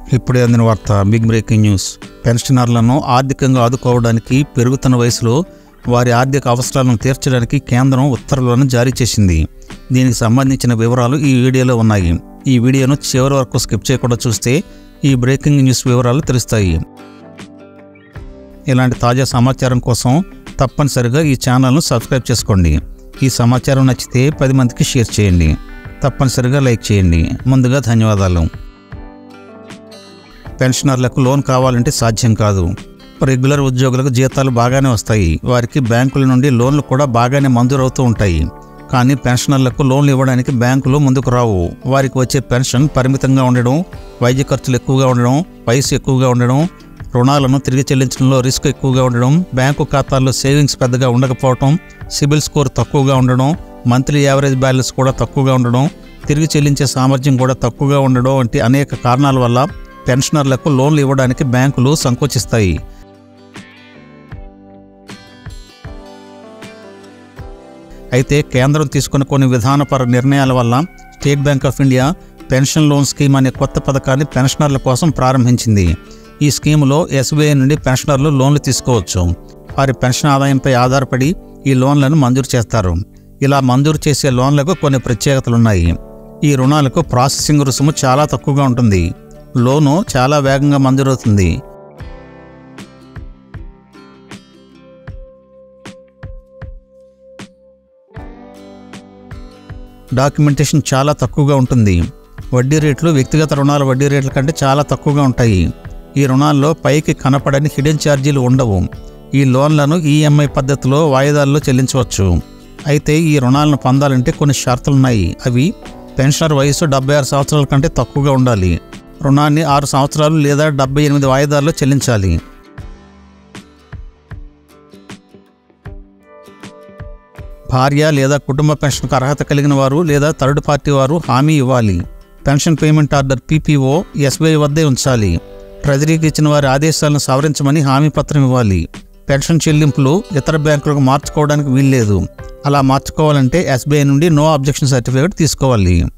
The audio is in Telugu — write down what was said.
ఇప్పుడే అందిన వార్త బిగ్ బ్రేకింగ్ న్యూస్ పెన్షనర్లను ఆర్థికంగా ఆదుకోవడానికి పెరుగుతున్న వయసులో వారి ఆర్థిక అవసరాలను తీర్చడానికి కేంద్రం ఉత్తర్వులను జారీ చేసింది దీనికి సంబంధించిన వివరాలు ఈ వీడియోలో ఉన్నాయి ఈ వీడియోను చివరి వరకు స్కిప్ చేయకుండా చూస్తే ఈ బ్రేకింగ్ న్యూస్ వివరాలు తెలుస్తాయి ఇలాంటి తాజా సమాచారం కోసం తప్పనిసరిగా ఈ ఛానల్ను సబ్స్క్రైబ్ చేసుకోండి ఈ సమాచారం నచ్చితే పది మందికి షేర్ చేయండి తప్పనిసరిగా లైక్ చేయండి ముందుగా ధన్యవాదాలు పెన్షనర్లకు లోన్ కావాలంటే సాధ్యం కాదు రెగ్యులర్ ఉద్యోగులకు జీతాలు బాగానే వస్తాయి వారికి బ్యాంకుల నుండి లోన్లు కూడా బాగానే మంజూరవుతూ ఉంటాయి కానీ పెన్షనర్లకు లోన్లు ఇవ్వడానికి బ్యాంకులు ముందుకు రావు వారికి వచ్చే పెన్షన్ పరిమితంగా ఉండడం వైద్య ఖర్చులు ఎక్కువగా ఉండడం వయసు ఎక్కువగా ఉండడం రుణాలను తిరిగి చెల్లించడంలో రిస్క్ ఎక్కువగా ఉండడం బ్యాంకు ఖాతాల్లో సేవింగ్స్ పెద్దగా ఉండకపోవడం సిబిల్ స్కోర్ తక్కువగా ఉండడం మంత్లీ యావరేజ్ బ్యాలెన్స్ కూడా తక్కువగా ఉండడం తిరిగి చెల్లించే సామర్థ్యం కూడా తక్కువగా ఉండడం వంటి అనేక కారణాల వల్ల పెన్షనర్లకు లోన్లు ఇవ్వడానికి బ్యాంకులు సంకోచిస్తాయి అయితే కేంద్రం తీసుకున్న కొన్ని విధానపర నిర్ణయాల వల్ల State Bank of India pension loan scheme అనే కొత్త పథకాన్ని పెన్షనర్ల కోసం ప్రారంభించింది ఈ స్కీములో ఎస్బీఐ నుండి పెన్షనర్లు లోన్లు తీసుకోవచ్చు వారి పెన్షన్ ఆదాయంపై ఆధారపడి ఈ లోన్లను మంజూరు చేస్తారు ఇలా మంజూరు చేసే లోన్లకు కొన్ని ప్రత్యేకతలున్నాయి ఈ రుణాలకు ప్రాసెసింగ్ రుసుము చాలా తక్కువగా ఉంటుంది లోను చాలా వేగంగా మంజూరవుతుంది డాక్యుమెంటేషన్ చాలా తక్కువగా ఉంటుంది వడ్డీ రేట్లు వ్యక్తిగత రుణాల వడ్డీ రేట్ల కంటే చాలా తక్కువగా ఉంటాయి ఈ రుణాల్లో పైకి కనపడని హిడెన్ ఛార్జీలు ఉండవు ఈ లోన్లను ఈఎంఐ పద్ధతిలో వాయిదాల్లో చెల్లించవచ్చు అయితే ఈ రుణాలను పొందాలంటే కొన్ని షరతులున్నాయి అవి పెన్షనర్ వయసు డెబ్బై ఆరు సంవత్సరాల కంటే తక్కువగా ఉండాలి రుణాన్ని ఆరు సంవత్సరాలు లేదా డెబ్బై ఎనిమిది వాయిదాల్లో చెల్లించాలి భార్య లేదా కుటుంబ పెన్షన్కు అర్హత కలిగిన వారు లేదా థర్డ్ పార్టీ వారు హామీ ఇవ్వాలి pension payment order PPO SBI వద్దే ఉంచాలి ట్రెజరీకి ఇచ్చిన వారి ఆదేశాలను సవరించమని హామీ పత్రం ఇవ్వాలి పెన్షన్ చెల్లింపులు ఇతర బ్యాంకులకు మార్చుకోవడానికి వీల్లేదు అలా మార్చుకోవాలంటే ఎస్బీఐ నుండి నో అబ్జెక్షన్ సర్టిఫికేట్ తీసుకోవాలి